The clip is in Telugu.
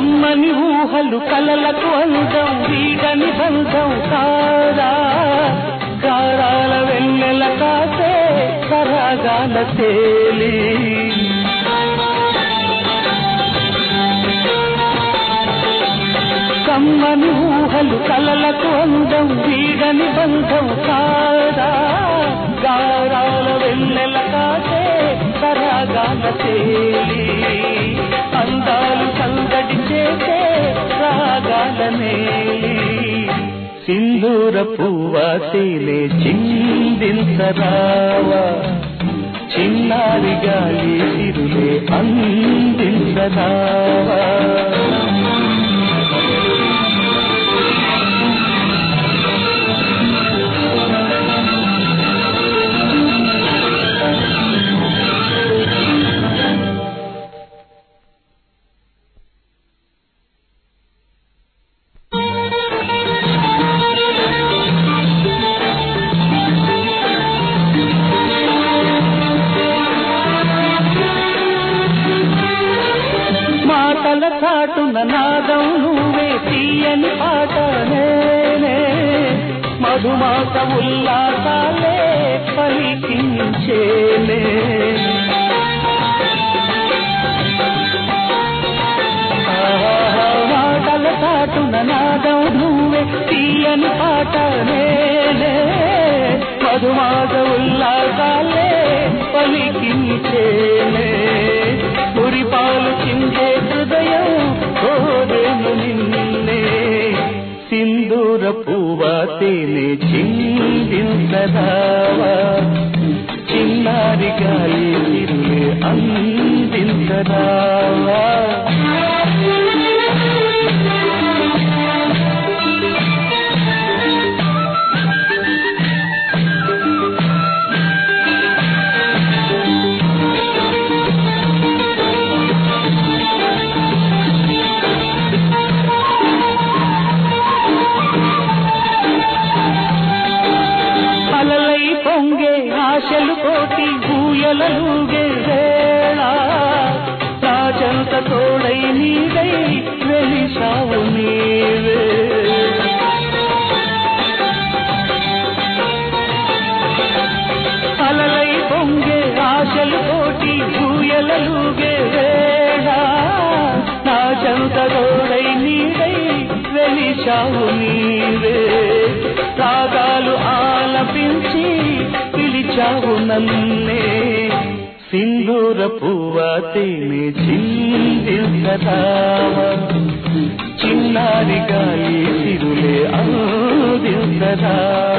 కమ్మని ఊహలు కలలకు అందం వీడని బంధం కాదా గారాల వెన్నెల కాసే సరాగాల తేలి కమ్మని ఊహలు కలలకు అందం వీడని బంధం కాదా గారాల వెన్నెల కాసే సరాగాల తేలి అందాలు సందడి చేసే రాగాల మేలి సింధూర పువ్వ తేలే చిందించరావా చిన్నారి గాలి సిరులే అందించరావా మాటల చాటున నాదం నువ్వే తీయని పాట నేనే మధుమాస ఉల్లాసాలే పలికించేనే ఆహా, మాటల చాటున నాదం నువ్వే తీయని పాట నేనే మధుమాస ఉల్లాసాలే పలికించేనే మురిపాలు చిందే హృదయం కోరేను నిన్నే సింధూర పువ్వ తేనె చిందించరావా చిన్నారి గాలి తిరులే అందించరావా అలలై పొంగే ఆశలు కోటి ఊయలలుగే వేళ రాజంత తోడై నీడై వెలిసావు నీవే అలలై పొంగే ఆశలు కోటి ఊయలలుగే వేళ రాజంత తోడై నీడై వెలిసావు నీవే రాగాలు ఆలపించి పిలిచావు నన్నే సింధూర పువ్వ తేనె చిందించరావా చిన్నారి గాలి సిరులే అందించరావా